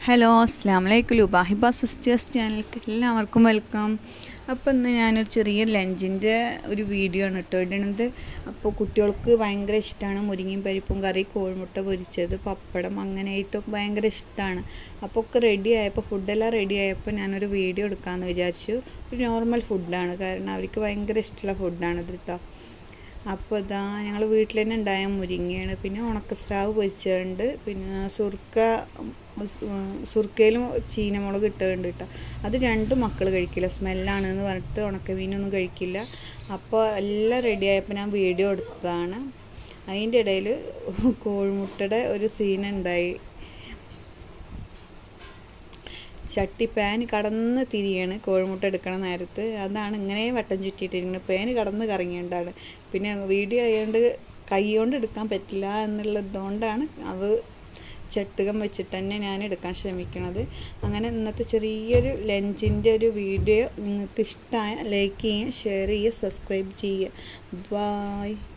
hello അസ്സാം വലൈക്കും ലുബാഹിബ sisters ചാനലിലേക്ക് എല്ലാവർക്കും വെൽക്കം അപ്പോൾ ഇന്ന് ഞാനൊരു ചെറിയ ലഞ്ചിൻ്റെ ഒരു വീഡിയോ ആണ് കേട്ടോ ഇടണത് അപ്പോൾ കുട്ടികൾക്ക് ഭയങ്കര ഇഷ്ടമാണ് മുരിങ്ങയും പരിപ്പും കറി കോഴിമുട്ട പൊരിച്ചത് പപ്പടം അങ്ങനെയായിട്ടും ഭയങ്കര ഇഷ്ടമാണ് അപ്പോൾ ഒക്കെ റെഡി ആയപ്പോൾ ഫുഡെല്ലാം റെഡി ആയപ്പോൾ ഞാനൊരു വീഡിയോ എടുക്കാമെന്ന് വിചാരിച്ചു ഒരു നോർമൽ ഫുഡാണ് കാരണം അവർക്ക് ഭയങ്കര ഇഷ്ടമുള്ള ഫുഡാണിത് കേട്ടോ അപ്പോൾ ഇതാ ഞങ്ങൾ വീട്ടിൽ തന്നെ ഉണ്ടായ മുരിങ്ങയാണ് പിന്നെ ഉണക്കസ്രാവ് പൊരിച്ചതുണ്ട് പിന്നെ സുർക്ക സുർക്കയിലും ചീനമുളക് ഇട്ടതുണ്ട് കേട്ടോ അത് രണ്ടും മക്കൾ കഴിക്കില്ല സ്മെല്ലാണെന്ന് പറഞ്ഞിട്ട് ഉണക്കമീനൊന്നും കഴിക്കില്ല അപ്പോൾ എല്ലാം റെഡി ആയപ്പോൾ ഞാൻ വീഡിയോ എടുത്തതാണ് അതിൻ്റെ ഇടയിൽ കോഴിമുട്ടയുടെ ഒരു സീൻ ഉണ്ടായി ചട്ടി പാൻ കടന്ന് തിരിയാണ് കോഴിമുട്ട എടുക്കണ നേരത്ത് അതാണ് ഇങ്ങനെ വട്ടം ചുറ്റിയിട്ടിരിക്കുന്നത് പാൻ കടന്ന് കറങ്ങിയോണ്ടാണ് പിന്നെ വീഡിയോ ആയതുകൊണ്ട് കൈ കൊണ്ട് എടുക്കാൻ പറ്റില്ല എന്നുള്ളതുകൊണ്ടാണ് അത് ചട്ടുകം വെച്ചിട്ട് തന്നെ ഞാൻ എടുക്കാൻ ശ്രമിക്കണത് അങ്ങനെ ഇന്നത്തെ ചെറിയൊരു ലഞ്ചിൻ്റെ ഒരു വീഡിയോ നിങ്ങൾക്ക് ഇഷ്ടമായ ലൈക്ക് ചെയ്യുക ഷെയർ ചെയ്യുക സബ്സ്ക്രൈബ് ചെയ്യുക ബായ്